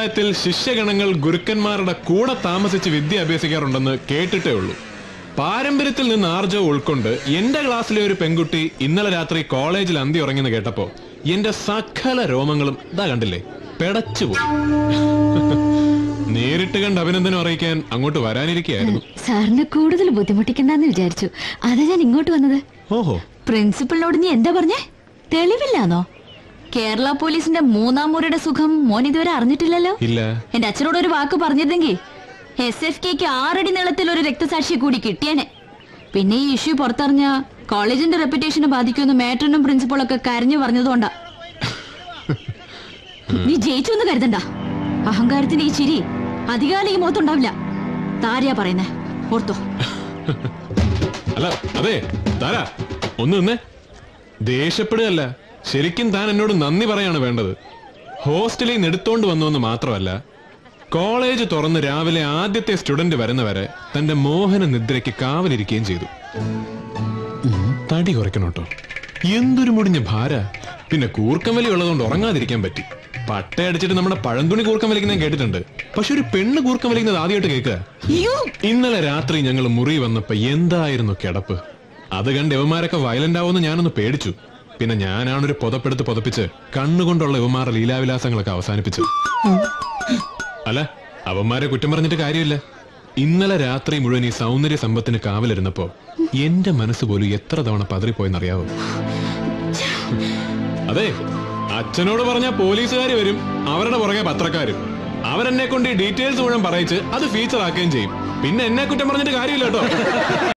വിദ്യാലയത്തിൽ ശിഷ്യഗണങ്ങൾ ഗുരുക്കന്മാരുടെ കൂടെ താമസിച്ച് വിദ്യ അഭ്യസിക്കാറുണ്ടെന്ന് കേട്ടിട്ടേ ഉള്ളൂ പാരമ്പര്യത്തിൽ നിന്ന് ആർജവം ഉൾക്കൊണ്ട് എന്റെ ക്ലാസ്സിലെ ഒരു പെൺകുട്ടി ഇന്നലെ രാത്രി കോളേജിൽ അന്തി ഉറങ്ങിന്ന് കേട്ടപ്പോ എന്റെ സകല രോമങ്ങളും ഇതാ കണ്ടില്ലേ പെടച്ചുപോയി നേരിട്ട് കണ്ട് അഭിനന്ദനം അറിയിക്കാൻ അങ്ങോട്ട് വരാനിരിക്കുകയായിരുന്നു സാറിന് കൂടുതൽ ബുദ്ധിമുട്ടിക്കണ്ടെന്ന് വിചാരിച്ചു അതാ ഞാൻ ഇങ്ങോട്ട് വന്നത് ഓഹോ പ്രിൻസിപ്പളിനോട് നീ എന്താ പറഞ്ഞേ തെളിവില്ലാന്നോ കേരള പോലീസിന്റെ മൂന്നാം മുറിയുടെ സുഖം മോൻ ഇതുവരെ അറിഞ്ഞിട്ടില്ലല്ലോ ഇല്ല എന്റെ അച്ഛനോട് ഒരു വാക്ക് പറഞ്ഞിരുന്നെങ്കിൽ എസ് എഫ് കെക്ക് ആറടി നീളത്തിൽ ഒരു രക്തസാക്ഷിയെ കൂടി കിട്ടിയേനെ പിന്നെ ഈ ഇഷ്യൂ പുറത്തറിഞ്ഞ കോളേജിന്റെ റെപ്യൂട്ടേഷനെ ബാധിക്കുമെന്ന് മേട്രനും പ്രിൻസിപ്പളൊക്കെ കരഞ്ഞു പറഞ്ഞതുകൊണ്ടാ നീ ജയിച്ചു എന്ന് കരുതണ്ട അഹങ്കാരത്തിന്റെ ഈ ചിരി അധികാലം ഈ മുഖത്തുണ്ടാവില്ല താരയാ പറയുന്നേ ഓർത്തോ അല്ല അതെ താരാ ഒന്ന് നിന്നേ ദേഷ്യപ്പെടുകയല്ല ശരിക്കും താൻ എന്നോട് നന്ദി പറയാണ് വേണ്ടത് ഹോസ്റ്റലിൽ നിന്ന് എടുത്തോണ്ട് വന്നുവെന്ന് മാത്രമല്ല കോളേജ് തുറന്ന് രാവിലെ ആദ്യത്തെ സ്റ്റുഡന്റ് വരുന്നവരെ തന്റെ മോഹന നിദ്രയ്ക്ക് കാവലിരിക്കുകയും ചെയ്തു തടി കുറയ്ക്കണം കേട്ടോ എന്തൊരു മുടിഞ്ഞ ഭാര പിന്നെ കൂർക്കം വലി ഉള്ളതുകൊണ്ട് ഉറങ്ങാതിരിക്കാൻ പറ്റി പട്ടയടിച്ചിട്ട് നമ്മുടെ പഴന്തുണി കൂർക്കം വലിക്കുന്നത് കേട്ടിട്ടുണ്ട് പക്ഷെ ഒരു പെണ്ണ് കൂർക്കം വലിക്കുന്നത് ആദ്യമായിട്ട് കേൾക്കുക ഇന്നലെ രാത്രി ഞങ്ങൾ മുറി വന്നപ്പോ എന്തായിരുന്നു കിടപ്പ് അത് കണ്ട് ഇവന്മാരൊക്കെ വയലന്റ് ആവുമെന്ന് ഞാനൊന്ന് പേടിച്ചു പിന്നെ ഞാനാണൊരു പുതപ്പെടുത്ത് പുതപ്പിച്ച് കണ്ണുകൊണ്ടുള്ള ഇവന്മാരുടെ ലീലാവിലാസങ്ങളൊക്കെ അവസാനിപ്പിച്ചു അല്ല അവന്മാരെ കുറ്റം പറഞ്ഞിട്ട് കാര്യമില്ല ഇന്നലെ രാത്രി മുഴുവൻ ഈ സൗന്ദര്യ സമ്പത്തിന് കാവലിരുന്നപ്പോ എന്റെ മനസ്സ് പോലും എത്ര തവണ പതറിപ്പോയെന്നറിയാവോ അതെ അച്ഛനോട് പറഞ്ഞ പോലീസുകാർ വരും അവരുടെ പുറകെ പത്രക്കാരും അവരെന്നെ കൊണ്ട് ഈ ഡീറ്റെയിൽസ് മുഴുവൻ പറയിച്ച് അത് ഫീച്ചർ ആക്കുകയും ചെയ്യും പിന്നെ എന്നെ കുറ്റം പറഞ്ഞിട്ട് കാര്യമില്ല കേട്ടോ